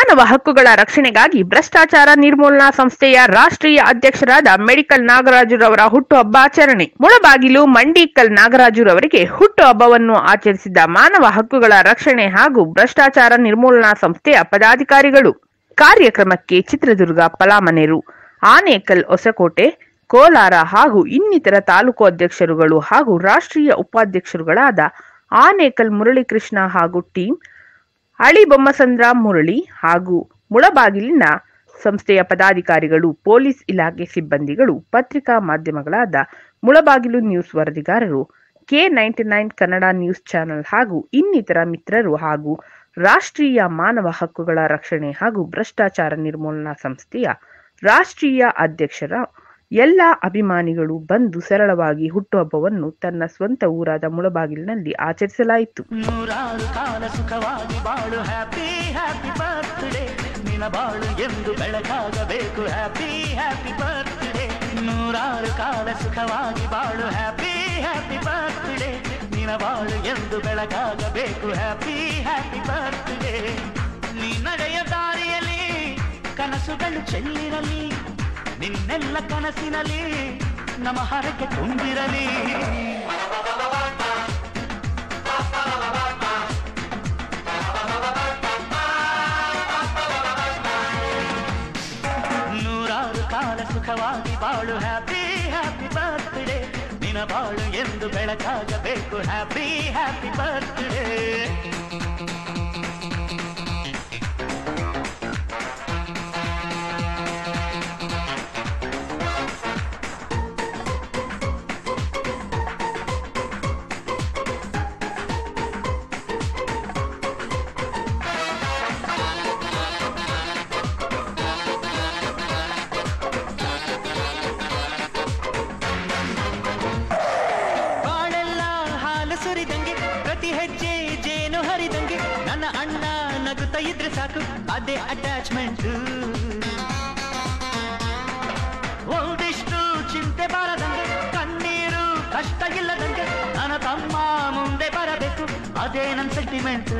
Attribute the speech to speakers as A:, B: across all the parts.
A: ಮಾನವ ಹಕ್ಕುಗಳ ರಕ್ಷಣೆಗಾಗಿ ಭ್ರಷ್ಟಾಚಾರ ನಿರ್ಮೂಲನಾ ಸಂಸ್ಥೆಯ ರಾಷ್ಟ್ರೀಯ ಅಧ್ಯಕ್ಷರಾದ ಮೆಡಿಕಲ್ ನಾಗರಾಜುರವರ ಹುಟ್ಟುಹಬ್ಬ ಆಚರಣೆ ಮುಳಬಾಗಿಲು ಮಂಡಿಕಲ್ ನಾಗರಾಜುರವರಿಗೆ ಹುಟ್ಟುಹಬ್ಬವನ್ನು ಆಚರಿಸಿದ ಮಾನವ ಹಕ್ಕುಗಳ ರಕ್ಷಣೆ ಹಾಗೂ ಭ್ರಷ್ಟಾಚಾರ ನಿರ್ಮೂಲನಾ ಸಂಸ್ಥೆಯ ಪದಾಧಿಕಾರಿಗಳು ಕಾರ್ಯಕ್ರಮಕ್ಕೆ ಚಿತ್ರದುರ್ಗ ಪಲಾಮನೇರು ಆನೇಕಲ್ ಹೊಸಕೋಟೆ ಕೋಲಾರ ಹಾಗೂ ಇನ್ನಿತರ ತಾಲೂಕು ಅಧ್ಯಕ್ಷರುಗಳು ಹಾಗೂ ರಾಷ್ಟ್ರೀಯ ಉಪಾಧ್ಯಕ್ಷರುಗಳಾದ ಆನೇಕಲ್ ಮುರಳೀಕೃಷ್ಣ ಹಾಗೂ ಟೀಮ್ ಅಳಿಬೊಮ್ಮಸಂದ್ರ ಮುರಳಿ ಹಾಗೂ ಮುಳಬಾಗಿಲಿನ ಸಂಸ್ಥೆಯ ಪದಾಧಿಕಾರಿಗಳು ಪೊಲೀಸ್ ಇಲಾಖೆ ಸಿಬ್ಬಂದಿಗಳು ಪತ್ರಿಕಾ ಮಾಧ್ಯಮಗಳಾದ ಮುಳಬಾಗಿಲು ನ್ಯೂಸ್ ವರದಿಗಾರರು K ninety nine Kannada news channel ಹಾಗೂ ಇನ್ನಿತರ ಮಿತ್ರರು ಹಾಗೂ ರಾಷ್ಟ್ರೀಯ ಮಾನವ ಹಕ್ಕುಗಳ ರಕ್ಷಣೆ ಹಾಗೂ ಭ್ರಷ್ಟಾಚಾರ ನಿರ್ಮೂಲನಾ ಸಂಸ್ಥೆಯ ರಾಷ್ಟ್ರೀಯ ಅಧ್ಯಕ್ಷರ ಎಲ್ಲ ಅಭಿಮಾನಿಗಳು ಬಂದು ಸರಳವಾಗಿ ಹುಟ್ಟುಹಬ್ಬವನ್ನು ತನ್ನ ಸ್ವಂತ ಊರಾದ ಮುಳಬಾಗಿಲಿನಲ್ಲಿ ಆಚರಿಸಲಾಯಿತು
B: ನೂರಾರು ಕಾಲ ಸುಖವಾಗಿ ಬಾಳು ಹ್ಯಾಪಿ ಹ್ಯಾಪಿ ಬರ್ತ್ಡೇ ನಿನ ಬಾಳು ಎಂದು ಬೆಳಕಾಗಬೇಕು ಹ್ಯಾಪಿ ಹ್ಯಾಪಿ ಬರ್ತ್ಡೇ ನೂರಾರು ಕಾಲ ಸುಖವಾಗಿ ಬಾಳು ಹ್ಯಾಪಿ ಹ್ಯಾಪಿ ಬರ್ತ್ಡೇ ನಿನ ಬಾಳು ಎಂದು ಬೆಳಕಾಗಬೇಕು ಹ್ಯಾಪಿ ಹ್ಯಾಪಿ ಬರ್ತ್ಡೇ ನೀ ನಡೆಯ ದಾರಿಯಲ್ಲಿ ಕನಸುಗಳು ಚೆಲ್ಲಿರಲಿ ನಿನ್ನೆಲ್ಲ ಕನಸಿನಲ್ಲಿ ನಮ್ಮ ಹರಕೆ ತುಂಬಿರಲಿ ನೂರಾರು ಕಾಲ ಸುಖವಾಗಿ ಬಾಳು ಹ್ಯಾಪಿ ಹ್ಯಾಪಿ ಬರ್ತ್ಡೇ ನಿನ ಬಾಳು ಎಂದು ಬೆಳಕಾಗಬೇಕು ಹ್ಯಾಪಿ ಹ್ಯಾಪಿ ಬರ್ತ್ಡೇ ಬಾಳೆಲ್ಲ ಹಾಲು ಸುರಿದಂಗೆ ಪ್ರತಿ ಹೆಜ್ಜೆ ಜೇನು ಹರಿದಂಗೆ ನನ್ನ ಅಣ್ಣ ನಗುತ್ತಾ ಇದ್ರೆ ಸಾಕು ಅದೇ ಅಟ್ಯಾಚ್ಮೆಂಟ್ ಒಂದಿಷ್ಟು ಚಿಂತೆ ಬಾರದಂಗೆ ಕಣ್ಣೀರು ಕಷ್ಟ ಇಲ್ಲದಂಗೆ ನನ್ನ ತಮ್ಮ ಮುಂದೆ ಬರಬೇಕು ಅದೇ ನನ್ನ ಸೆಂಟಿಮೆಂಟ್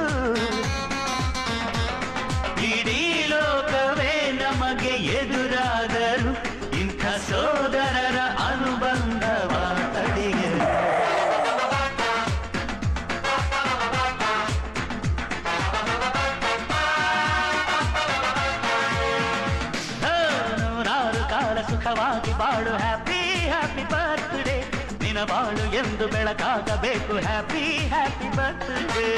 B: ಇಡೀ ಲೋಕವೇ ನಮಗೆ ಎದುರಾದರು ಇಂಥ ಸೋದರರ ಅನುಬಂಧವ ತಡೆಯಲು ಹೋ, ನೂರಾರು ಕಾಲ ಸುಖವಾಗಿ ಬಾಳು ಹ್ಯಾಪಿ ಹ್ಯಾಪಿ ಬರ್ತ್ಡೇ ನಿನ ಬಾಳು ಎಂದು ಬೆಳಕಾಗಬೇಕು ಹ್ಯಾಪಿ ಹ್ಯಾಪಿ ಬರ್ತ್ಡೇ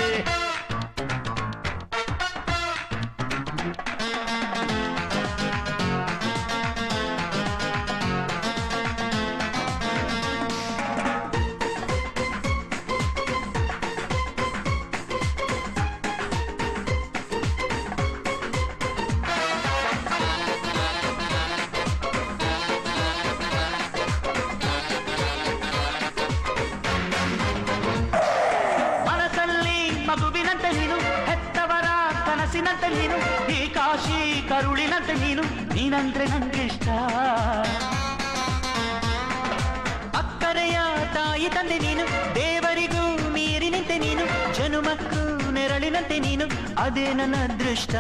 B: ಮನಸ್ಸಲ್ಲಿ ಮಗುವಿನಂತೆ ನೀನು ಹೆತ್ತವರ ಕನಸಿನಂತೆ ನೀನು ಈ ಕಾಶಿ ಕರುಳಿನಂತೆ ನೀನು ನೀನಂದ್ರೆ ನಂಗಿಷ್ಟ ಅಕ್ಕರೆಯ ತಾಯಿ ತಂದೆ ನೀನು ದೇವರಿಗೂ ಮೀರಿ ನಿಂತೆ ನೀನು ಜನುಮಕ್ಕೂ ನೆರಳಿನಂತೆ ನೀನು ಅದೇ ನನ್ನ ಅದೃಷ್ಟ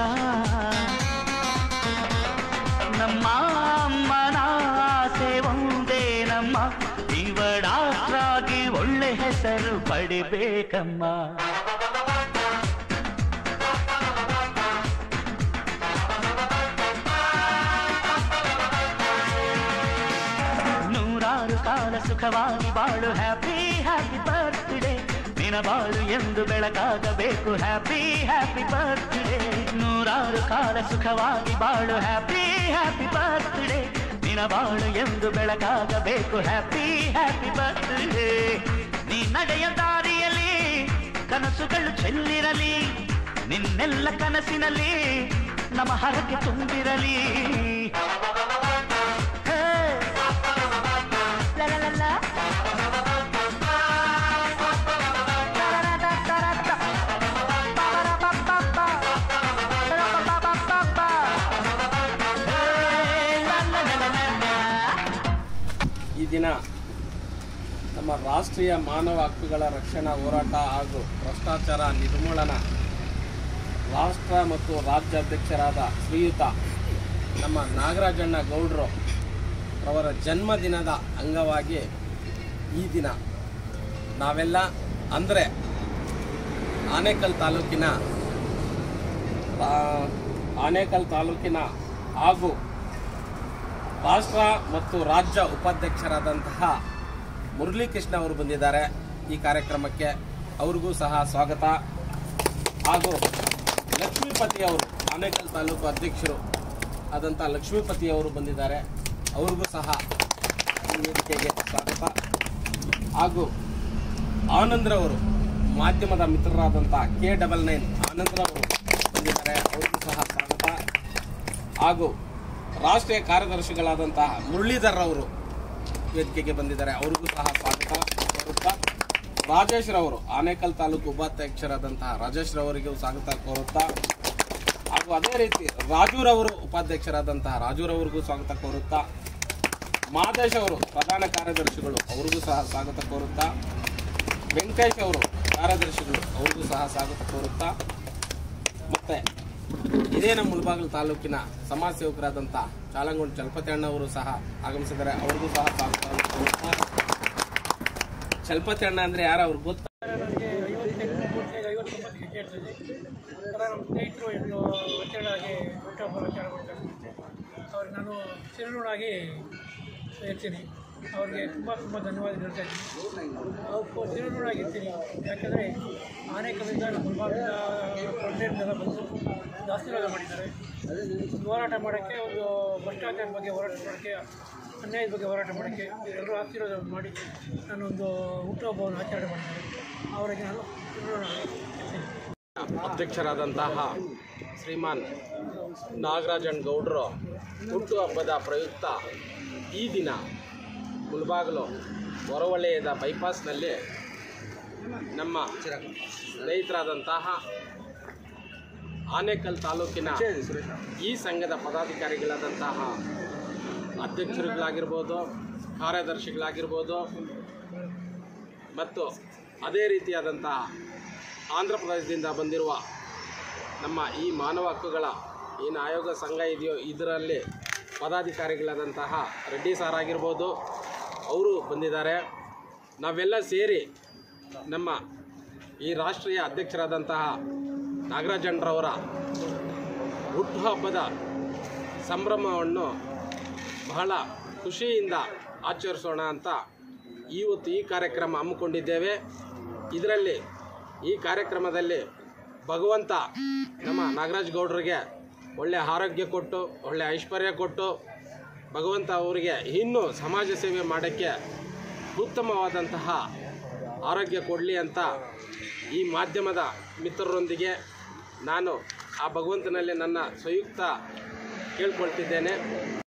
B: ನಮ್ಮ ಅಮ್ಮನ ಆಸೆ ಒಂದೇ ನಮ್ಮ ಇವಡಾಗಿ ಒಳ್ಳೆ ಹೆಸರು ಪಡಿಬೇಕಮ್ಮ ನೂರಾರು ಕಾಲ ಸುಖವಾಗಿ ಬಾಳು ಹ್ಯಾಪಿ ಹ್ಯಾಪಿ ಬರ್ತ್ಡೇ ನಿನ ಬಾಳು ಎಂದು ಬೆಳಕಾಗಬೇಕು ಹ್ಯಾಪಿ ಹ್ಯಾಪಿ ಬರ್ತ್ಡೇ ನೂರಾರು ಕಾಲ ಸುಖವಾಗಿ ಬಾಳು ಹ್ಯಾಪಿ ಹ್ಯಾಪಿ ಬರ್ತ್ಡೇ ನಿನ ಬಾಳು ಎಂದು ಬೆಳಕಾಗಬೇಕು ಹ್ಯಾಪಿ ಹ್ಯಾಪಿ ಬರ್ತ್ಡೇ ನೀ ನಡೆಯ ದಾರಿಯಲ್ಲಿ ಕನಸುಗಳು ಚೆಲ್ಲಿರಲಿ ನಿನ್ನೆಲ್ಲ ಕನಸಿನಲ್ಲಿ ನಮ್ಮ ಹರಕೆ ತುಂಬಿರಲಿ ಹೇ La la la la.
C: ಈ ದಿನ ನಮ್ಮ ರಾಷ್ಟ್ರೀಯ ಮಾನವ ಹಕ್ಕುಗಳ ರಕ್ಷಣಾ ಹೋರಾಟ ಹಾಗೂ ಭ್ರಷ್ಟಾಚಾರ ನಿರ್ಮೂಲನಾ ರಾಷ್ಟ್ರ ಮತ್ತು ರಾಜ್ಯಾಧ್ಯಕ್ಷರಾದ ಶ್ರೀಯುತ ನಮ್ಮ ನಾಗರಾಜಣ್ಣ ಗೌಡರು ಅವರ ಜನ್ಮದಿನದ ಅಂಗವಾಗಿ ಈ ದಿನ ನಾವೆಲ್ಲ ಅಂದರೆ ಆನೇಕಲ್ ತಾಲೂಕಿನ ಆ, ಆನೇಕಲ್ ತಾಲೂಕಿನ ಹಾಗೂ ರಾಷ್ಟ್ರ ಮತ್ತು ರಾಜ್ಯ ಉಪಾಧ್ಯಕ್ಷರಾದಂತಹ ಮುರಳೀಕೃಷ್ಣ ಅವರು ಬಂದಿದ್ದಾರೆ ಈ ಕಾರ್ಯಕ್ರಮಕ್ಕೆ ಅವ್ರಿಗೂ ಸಹ ಸ್ವಾಗತ ಹಾಗೂ ಲಕ್ಷ್ಮೀಪತಿ ಅವರು ಆನೇಕಲ್ ತಾಲೂಕು ಅಧ್ಯಕ್ಷರು ಆದಂಥ ಲಕ್ಷ್ಮೀಪತಿ ಅವರು ಬಂದಿದ್ದಾರೆ ಅವ್ರಿಗೂ ಸಹ ಈ ವೇದಿಕೆಗೆ ಸ್ವಾಗತ ಹಾಗೂ ಆನಂದ್ರವರು ಮಾಧ್ಯಮದ ಮಿತ್ರರಾದಂಥ ಕೆ ಡಬಲ್ ನೈನ್ ಆನಂದ್ರವರು ಬಂದಿದ್ದಾರೆ ಅವ್ರಿಗೂ ಸಹ ಸ್ವಾಗತ ಹಾಗೂ ರಾಷ್ಟ್ರೀಯ ಕಾರ್ಯದರ್ಶಿಗಳಾದಂತಹ ಮುರಳೀಧರ್ ಅವರು ವೇದಿಕೆಗೆ ಬಂದಿದ್ದಾರೆ ಅವ್ರಿಗೂ ಸಹ ಸ್ವಾಗತ ಕೋರುತ್ತಾ ರಾಜೇಶ್ ರವರು ಆನೇಕಲ್ ತಾಲೂಕು ಉಪಾಧ್ಯಕ್ಷರಾದಂತಹ ರಾಜೇಶ್ ರವರಿಗೂ ಸ್ವಾಗತ ಕೋರುತ್ತಾ ಹಾಗೂ ಅದೇ ರೀತಿ ರಾಜೂರವರು ಉಪಾಧ್ಯಕ್ಷರಾದಂತಹ ರಾಜೂರವರಿಗೂ ಸ್ವಾಗತ ಕೋರುತ್ತಾ ಮಾದೇಶ್ ಅವರು ಪ್ರಧಾನ ಕಾರ್ಯದರ್ಶಿಗಳು ಅವ್ರಿಗೂ ಸಹ ಸ್ವಾಗತ ಕೋರುತ್ತಾ ವೆಂಕಟೇಶ್ ಅವರು ಕಾರ್ಯದರ್ಶಿಗಳು ಅವ್ರಿಗೂ ಸಹ ಸ್ವಾಗತ ಕೋರುತ್ತಾ ಮತ್ತೆ ಇದೇ ನಮ್ಮ ಮುಳಬಾಗಿಲು ತಾಲೂಕಿನ ಸಮಾಜ ಸೇವಕರಾದಂಥ ಚಾಲಂಗೊಂಡು ಚಲಪತಿ ಅಣ್ಣವರು ಸಹ ಆಗಮಿಸಿದ್ದಾರೆ ಅವ್ರಿಗೂ ಸಹ ಸ್ವಾಗತ ಕೋರುತ್ತಾ ಚಲಪತಿ ಅಣ್ಣ ಅಂದ್ರೆ ಯಾರು ಅವ್ರಿಗೆ ಗೊತ್ತ
D: ನನಗೆ ಐವತ್ತೆಂಟು ಮೂವತ್ತೈದು ಐವತ್ತೊಂಬತ್ತು ಹೆಜ್ಜೆ ಇರ್ತದೆ ಒಂಥರ ನಮ್ಮ ಸ್ನೇಹಿತರು ಎಂದು ಆಚರಣೆಯಾಗಿ ಹುಟ್ಟುಹಬ್ಬ ಆಚರಣೆ ಮಾಡ್ತಾರೆ ಅವ್ರಿಗೆ ನಾನು ಚಿರಋಣಾಗಿ ಹೇಳ್ತೀನಿ ಅವ್ರಿಗೆ ತುಂಬ ತುಂಬ ಧನ್ಯವಾದ ಹೇಳ್ತಾ ಇದ್ದೀನಿ ಅವಕ್ಕೂ ಚಿರಋಣಾಗಿರ್ತೀನಿ ಯಾಕಂದರೆ ಆನೇಕಲ್ಲಿಂದ ನಮ್ಮ ಗುಲ್ಬರ್ಗದ ಕೊಂಡೆಯಿಂದೆಲ್ಲ ಬಂದು ದಾಸ್ತಿರಾಗ ಮಾಡಿದ್ದಾರೆ ಒಂದು ಹೋರಾಟ ಮಾಡೋಕ್ಕೆ ಒಂದು ಭ್ರಷ್ಟಾಚಾರದ ಬಗ್ಗೆ ಹೋರಾಟ ಮಾಡೋಕ್ಕೆ ಅನ್ಯಾಯದ ಬಗ್ಗೆ ಹೋರಾಟ ಮಾಡೋಕ್ಕೆ ಎಲ್ಲರೂ ಆಶೀರ್ವಾದ ಮಾಡಿ ನಾನೊಂದು ಹುಟ್ಟುಹಬ್ಬವನ್ನು ಆಚರಣೆ ಮಾಡಿದ್ದಾರೆ ಅವರಿಗೆ ನಾನು ಚಿರಋಣಾಗಿರ್ತೀನಿ
C: ಅಧ್ಯಕ್ಷರಾದಂತಹ ಶ್ರೀಮಾನ್ ನಾಗರಾಜನ್ ಗೌಡರು ಹುಟ್ಟುಹಬ್ಬದ ಪ್ರಯುಕ್ತ ಈ ದಿನ ಮುಳಬಾಗಿಲು ಹೊರವಲಯದ ಬೈಪಾಸ್ನಲ್ಲಿ ನಮ್ಮ ಸ್ನೇಹಿತರಾದಂತಹ ಆನೇಕಲ್ ತಾಲೂಕಿನ ಈ ಸಂಘದ ಪದಾಧಿಕಾರಿಗಳಾದಂತಹ ಅಧ್ಯಕ್ಷರುಗಳಾಗಿರ್ಬೋದು ಕಾರ್ಯದರ್ಶಿಗಳಾಗಿರ್ಬೋದು ಮತ್ತು ಅದೇ ರೀತಿಯಾದಂತಹ ಆಂಧ್ರ ಪ್ರದೇಶದಿಂದ ಬಂದಿರುವ ನಮ್ಮ ಈ ಮಾನವ ಹಕ್ಕುಗಳ ಏನು ಆಯೋಗ ಸಂಘ ಇದೆಯೋ ಇದರಲ್ಲಿ ಪದಾಧಿಕಾರಿಗಳಾದಂತಹ ರೆಡ್ಡಿ ಸಾರ್ ಆಗಿರ್ಬೋದು ಅವರು ಬಂದಿದ್ದಾರೆ ನಾವೆಲ್ಲ ಸೇರಿ ನಮ್ಮ ಈ ರಾಷ್ಟ್ರೀಯ ಅಧ್ಯಕ್ಷರಾದಂತಹ ನಾಗರಾಜನ್ರವರ ಹುಟ್ಟುಹಬ್ಬದ ಸಂಭ್ರಮವನ್ನು ಬಹಳ ಖುಷಿಯಿಂದ ಆಚರಿಸೋಣ ಅಂತ ಇವತ್ತು ಈ ಕಾರ್ಯಕ್ರಮ ಹಮ್ಮಿಕೊಂಡಿದ್ದೇವೆ ಇದರಲ್ಲಿ ಈ ಕಾರ್ಯಕ್ರಮದಲ್ಲಿ ಭಗವಂತ ನಮ್ಮ ನಾಗರಾಜ್ ಗೌಡರಿಗೆ ಒಳ್ಳೆಯ ಆರೋಗ್ಯ ಕೊಟ್ಟು ಒಳ್ಳೆಯ ಐಶ್ವರ್ಯ ಕೊಟ್ಟು ಭಗವಂತ ಅವರಿಗೆ ಇನ್ನೂ ಸಮಾಜ ಸೇವೆ ಮಾಡೋಕ್ಕೆ ಉತ್ತಮವಾದಂತಹ ಆರೋಗ್ಯ ಕೊಡಲಿ ಅಂತ ಈ ಮಾಧ್ಯಮದ ಮಿತ್ರರೊಂದಿಗೆ ನಾನು ಆ ಭಗವಂತನಲ್ಲಿ ನನ್ನ ಸಂಯುಕ್ತ ಕೇಳ್ಕೊಳ್ತಿದ್ದೇನೆ